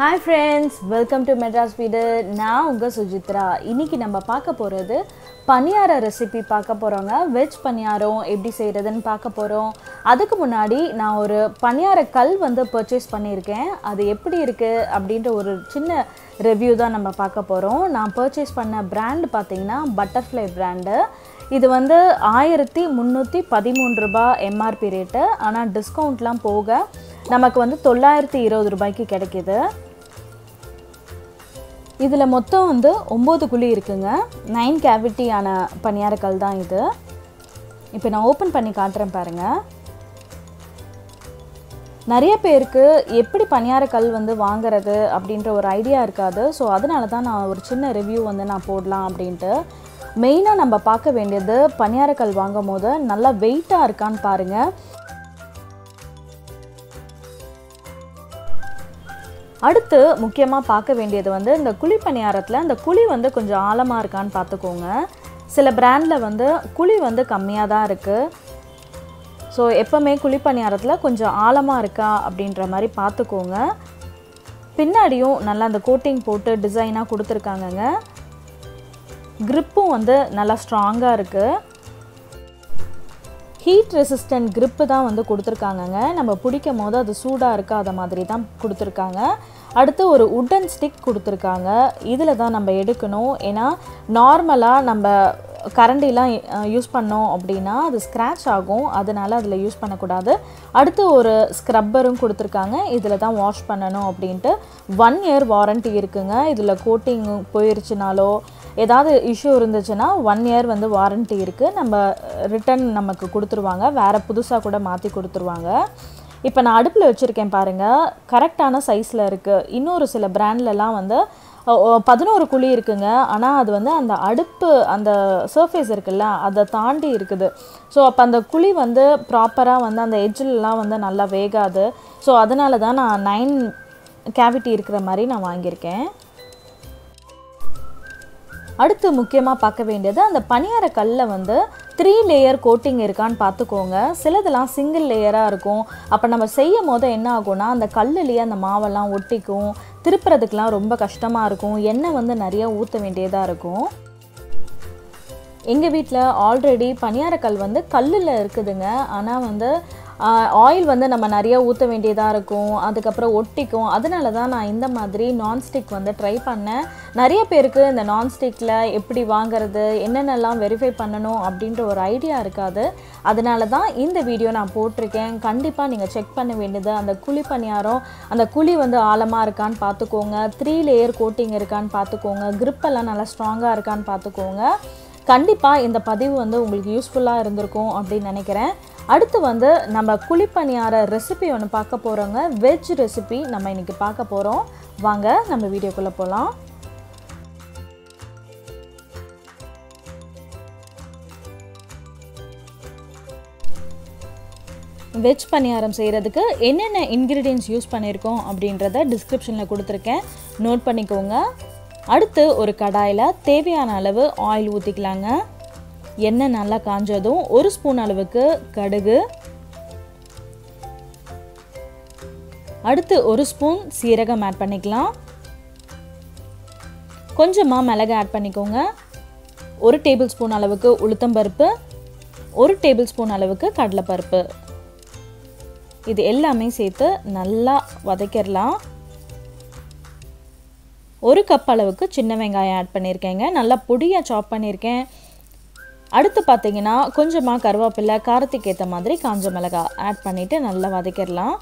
hi friends welcome to Madras வீடு நான் உங்கள் சுஜித்ரா இன்னைக்கு நம்ம பார்க்க போகிறது பணியார ரெசிபி பார்க்க போகிறோங்க வெஜ் பணியாரம் எப்படி செய்கிறதுன்னு பார்க்க போகிறோம் அதுக்கு முன்னாடி நான் ஒரு பணியார கல் வந்து பர்ச்சேஸ் பண்ணியிருக்கேன் அது எப்படி இருக்குது அப்படின்ற ஒரு சின்ன ரிவ்யூ தான் நம்ம பார்க்க போகிறோம் நான் பர்ச்சேஸ் பண்ண பிராண்ட் பார்த்தீங்கன்னா பட்டர்ஃப்ளை பிராண்டு இது வந்து ஆயிரத்தி முந்நூற்றி பதிமூணு ரூபாய் எம்ஆர்பி ரேட்டு ஆனால் டிஸ்கவுண்ட்லாம் போக நமக்கு வந்து தொள்ளாயிரத்தி இருபது ரூபாய்க்கு கிடைக்கிது இதில் மொத்தம் வந்து ஒம்பது குழி இருக்குங்க நைன் கேவிட்டியான பணியாரக்கல் தான் இது இப்போ நான் ஓப்பன் பண்ணி காட்டுறேன் பாருங்கள் நிறைய பேருக்கு எப்படி பணியாரக்கல் வந்து வாங்குறது அப்படின்ற ஒரு ஐடியா இருக்காது ஸோ அதனால தான் நான் ஒரு சின்ன ரிவ்யூ வந்து நான் போடலாம் அப்படின்ட்டு மெயினாக நம்ம பார்க்க வேண்டியது பணியாரக்கல் வாங்கும் போது நல்லா வெயிட்டாக இருக்கான்னு பாருங்கள் அடுத்து முக்கியமாக பார்க்க வேண்டியது வந்து இந்த குழி பணியாரத்தில் இந்த குழி வந்து கொஞ்சம் ஆழமாக இருக்கான்னு பார்த்துக்கோங்க சில பிராண்டில் வந்து குழி வந்து கம்மியாக தான் இருக்குது ஸோ எப்போவுமே குழி பணியாரத்தில் கொஞ்சம் ஆழமாக இருக்கா அப்படின்ற மாதிரி பார்த்துக்கோங்க பின்னாடியும் நல்லா அந்த கோட்டிங் போட்டு டிசைனாக கொடுத்துருக்காங்கங்க க்ரிப்பும் வந்து நல்லா ஸ்ட்ராங்காக இருக்குது ஹீட் ரெசிஸ்டன்ட் grip தான் வந்து கொடுத்துருக்காங்கங்க நம்ம பிடிக்கும் போது அது சூடாக இருக்காத மாதிரி தான் கொடுத்துருக்காங்க அடுத்து ஒரு உட்டன் ஸ்டிக் கொடுத்துருக்காங்க இதில் தான் நம்ம எடுக்கணும் ஏன்னா நார்மலாக நம்ம கரண்டிலாம் யூஸ் பண்ணோம் அப்படின்னா அது ஸ்க்ராட்ச் ஆகும் அதனால அதில் யூஸ் பண்ணக்கூடாது அடுத்து ஒரு ஸ்க்ரப்பரும் கொடுத்துருக்காங்க இதில் தான் வாஷ் பண்ணணும் அப்படின்ட்டு ஒன் இயர் வாரண்ட்டி இருக்குங்க இதில் கோட்டிங் போயிருச்சுனாலோ ஏதாவது இஷ்யூ இருந்துச்சுன்னா ஒன் இயர் வந்து வாரண்ட்டி இருக்குது நம்ம ரிட்டன் நமக்கு கொடுத்துருவாங்க வேறு புதுசாக கூட மாற்றி கொடுத்துருவாங்க இப்போ நான் அடுப்பில் வச்சுருக்கேன் பாருங்கள் கரெக்டான சைஸில் இருக்குது இன்னொரு சில பிராண்ட்லலாம் வந்து பதினோரு குழி இருக்குங்க ஆனால் அது வந்து அந்த அடுப்பு அந்த சர்ஃபேஸ் இருக்குல்ல அதை தாண்டி இருக்குது ஸோ அப்போ அந்த குழி வந்து ப்ராப்பராக வந்து அந்த எட்ஜிலலாம் வந்து நல்லா வேகாது ஸோ அதனால தான் நான் நைன் கேவிட்டி இருக்கிற மாதிரி நான் வாங்கியிருக்கேன் அடுத்து முக்கியமாக பார்க்க வேண்டியது அந்த பணியார கல்லில் வந்து த்ரீ லேயர் கோட்டிங் இருக்கான்னு பார்த்துக்கோங்க சிலதெல்லாம் சிங்கிள் லேயராக இருக்கும் அப்போ நம்ம செய்யும் போது என்ன ஆகும்னா அந்த கல்லுலேயே அந்த மாவெல்லாம் ஒட்டிக்கும் திருப்புறதுக்கெலாம் ரொம்ப கஷ்டமாக இருக்கும் எண்ணெய் வந்து நிறைய ஊற்ற வேண்டியதாக இருக்கும் எங்கள் வீட்டில் ஆல்ரெடி பணியாரக்கல் வந்து கல்லில் இருக்குதுங்க ஆனால் வந்து ஆயில் வந்து நம்ம நிறைய ஊற்ற வேண்டியதாக இருக்கும் அதுக்கப்புறம் ஒட்டிக்கும் அதனால தான் நான் இந்த மாதிரி நான்ஸ்டிக் வந்து ட்ரை பண்ணேன் நிறைய பேருக்கு இந்த நான்ஸ்டிக்கில் எப்படி வாங்குறது என்னென்னலாம் வெரிஃபை பண்ணணும் அப்படின்ற ஒரு ஐடியா இருக்காது அதனால தான் இந்த வீடியோ நான் போட்டிருக்கேன் கண்டிப்பாக நீங்கள் செக் பண்ண வேண்டியது அந்த குழி பணியாரம் அந்த குழி வந்து ஆழமாக இருக்கான்னு பார்த்துக்கோங்க த்ரீ லேயர் கோட்டிங் இருக்கான்னு பார்த்துக்கோங்க grip-எல்லாம் நல்லா ஸ்ட்ராங்காக இருக்கான்னு பார்த்துக்கோங்க கண்டிப்பாக இந்த பதிவு வந்து உங்களுக்கு யூஸ்ஃபுல்லாக இருந்திருக்கும் அப்படின்னு நினைக்கிறேன் அடுத்து வந்து நம்ம குழிப்பணியார ரெசிபி ஒன்று பார்க்க போகிறோங்க வெஜ் ரெசிபி நம்ம இன்றைக்கி பார்க்க போகிறோம் வாங்க நம்ம வீடியோக்குள்ளே போகலாம் வெஜ் பணியாரம் செய்கிறதுக்கு என்னென்ன இன்க்ரீடியன்ஸ் யூஸ் பண்ணியிருக்கோம் அப்படின்றத டிஸ்கிரிப்ஷனில் கொடுத்துருக்கேன் நோட் பண்ணிக்கோங்க அடுத்து ஒரு கடாயில் தேவையான அளவு ஆயில் ஊற்றிக்கலாங்க எண்ணெய் நல்லா காஞ்சதும் ஒரு ஸ்பூன் அளவுக்கு கடுகு அடுத்து ஒரு ஸ்பூன் சீரகம் ஆட் பண்ணிக்கலாம் கொஞ்சமாக மிளகு ஆட் பண்ணிக்கோங்க ஒரு டேபிள் ஸ்பூன் அளவுக்கு உளுத்தம்பருப்பு ஒரு டேபிள் ஸ்பூன் அளவுக்கு கடலைப்பருப்பு இது எல்லாமே சேர்த்து நல்லா வதக்கிடலாம் ஒரு கப் அளவுக்கு சின்ன வெங்காயம் ஆட் பண்ணியிருக்கேங்க நல்லா பொடியாக சாப் பண்ணியிருக்கேன் அடுத்து பார்த்தீங்கன்னா கொஞ்சமாக கருவேப்பிலை காரத்துக்கு ஏற்ற மாதிரி காஞ்ச மிளகாய் ஆட் பண்ணிவிட்டு நல்லா வதக்கிடலாம்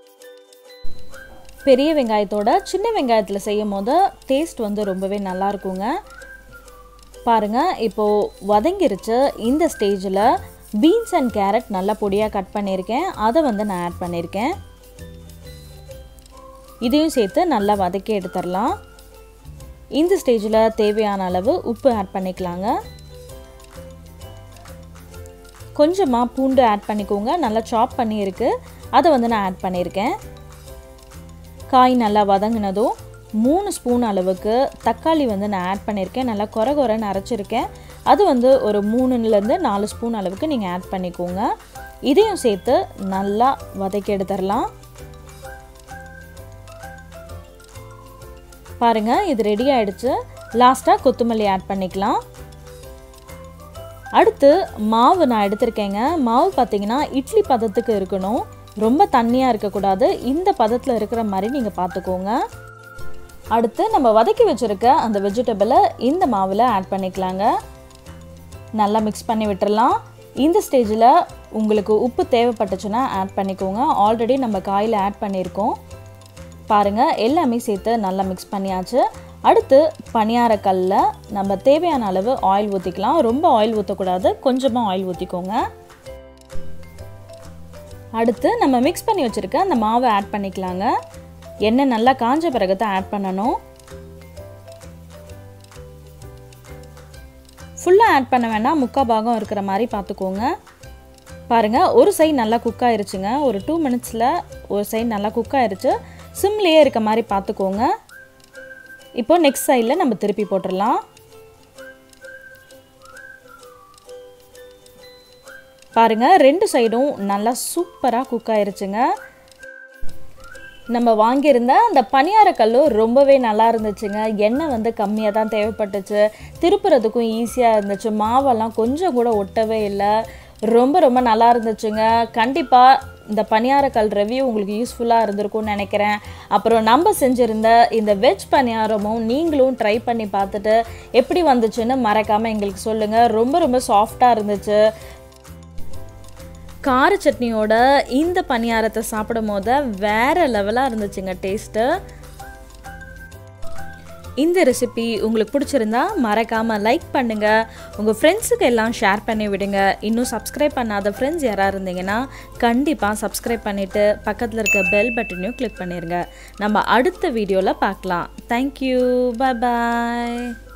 பெரிய வெங்காயத்தோட சின்ன வெங்காயத்தில் செய்யும் போது டேஸ்ட் வந்து ரொம்பவே நல்லா இருக்குங்க பாருங்கள் இப்போது வதங்கிருச்சு இந்த ஸ்டேஜில் பீன்ஸ் அண்ட் கேரட் நல்லா பொடியாக கட் பண்ணியிருக்கேன் அதை வந்து நான் ஆட் பண்ணியிருக்கேன் இதையும் சேர்த்து நல்லா வதக்கி எடுத்துடலாம் இந்த ஸ்டேஜில் தேவையான அளவு உப்பு ஆட் பண்ணிக்கலாங்க கொஞ்சமாக பூண்டு ஆட் பண்ணிக்கோங்க நல்லா சாப் பண்ணியிருக்கு அதை வந்து நான் ஆட் பண்ணியிருக்கேன் காய் நல்லா வதங்கினதும் மூணு ஸ்பூன் அளவுக்கு தக்காளி வந்து நான் ஆட் பண்ணியிருக்கேன் நல்லா குறை குறைன்னு அரைச்சிருக்கேன் அது வந்து ஒரு மூணுலேருந்து நாலு ஸ்பூன் அளவுக்கு நீங்கள் ஆட் பண்ணிக்கோங்க இதையும் சேர்த்து நல்லா வதக்கி எடுத்துடலாம் பாருங்கள் இது ரெடி ஆயிடுச்சு லாஸ்ட்டாக கொத்தமல்லி ஆட் பண்ணிக்கலாம் அடுத்து மாவு நான் எடுத்திருக்கேங்க மாவு பார்த்தீங்கன்னா இட்லி பதத்துக்கு இருக்கணும் ரொம்ப தண்ணியாக இருக்கக்கூடாது இந்த பதத்தில் இருக்கிற மாதிரி நீங்கள் பார்த்துக்கோங்க அடுத்து நம்ம வதக்கி வச்சுருக்க அந்த வெஜிடபிளை இந்த மாவில் ஆட் பண்ணிக்கலாங்க நல்லா மிக்ஸ் பண்ணி விட்டுறலாம் இந்த ஸ்டேஜில் உங்களுக்கு உப்பு தேவைப்பட்டுச்சுன்னா ஆட் பண்ணிக்கோங்க ஆல்ரெடி நம்ம காயில் ஆட் பண்ணியிருக்கோம் பாருங்கள் எல்லாமே சேர்த்து நல்லா மிக்ஸ் பண்ணியாச்சு அடுத்து பணியாரக்கல்லில் நம்ம தேவையான அளவு ஆயில் ஊற்றிக்கலாம் ரொம்ப ஆயில் ஊற்றக்கூடாது கொஞ்சமாக ஆயில் ஊற்றிக்கோங்க அடுத்து நம்ம மிக்ஸ் பண்ணி வச்சுருக்க அந்த மாவை ஆட் பண்ணிக்கலாங்க எண்ணெய் நல்லா காஞ்ச பிறகு தான் ஆட் பண்ணணும் ஃபுல்லாக ஆட் பண்ண வேண்டாம் முக்கால் பாகம் இருக்கிற மாதிரி பார்த்துக்கோங்க பாருங்கள் ஒரு சைடு நல்லா குக் ஆயிருச்சுங்க ஒரு டூ மினிட்ஸில் ஒரு சைடு நல்லா குக் ஆயிருச்சு சிம்லேயே இருக்க மாதிரி பார்த்துக்கோங்க இப்போ நெக்ஸ்ட் சைடில் நம்ம திருப்பி போட்டுடலாம் பாருங்கள் ரெண்டு சைடும் நல்லா சூப்பராக குக் ஆயிருச்சுங்க நம்ம வாங்கியிருந்த அந்த பணியாரக்கல்லும் ரொம்பவே நல்லா இருந்துச்சுங்க எண்ணெய் வந்து கம்மியாக தான் தேவைப்பட்டுச்சு திருப்புறதுக்கும் ஈஸியாக இருந்துச்சு மாவெல்லாம் கொஞ்சம் கூட ஒட்டவே இல்லை ரொம்ப ரொம்ப நல்லா இருந்துச்சுங்க கண்டிப்பாக இந்த பணியாரக்கல் ரிவ்யூ உங்களுக்கு யூஸ்ஃபுல்லாக இருந்திருக்கும்னு நினைக்கிறேன் அப்புறம் நம்ம செஞ்சுருந்த இந்த வெஜ் பணியாரமும் நீங்களும் ட்ரை பண்ணி பார்த்துட்டு எப்படி வந்துச்சுன்னு மறக்காமல் எங்களுக்கு சொல்லுங்கள் ரொம்ப ரொம்ப சாஃப்டாக இருந்துச்சு கார சட்னியோட இந்த பணியாரத்தை சாப்பிடும் போது வேறு லெவலாக இருந்துச்சுங்க டேஸ்ட்டு இந்த ரெசிபி உங்களுக்கு பிடிச்சிருந்தா மறக்காமல் லைக் பண்ணுங்கள் உங்கள் ஃப்ரெண்ட்ஸுக்கு எல்லாம் ஷேர் பண்ணி விடுங்க இன்னும் சப்ஸ்கிரைப் பண்ணாத ஃப்ரெண்ட்ஸ் யாராக இருந்தீங்கன்னா கண்டிப்பாக சப்ஸ்கிரைப் பண்ணிவிட்டு பக்கத்தில் இருக்க பெல் பட்டனையும் கிளிக் பண்ணிடுங்க நம்ம அடுத்த வீடியோவில் பார்க்கலாம் தேங்க்யூ பாய்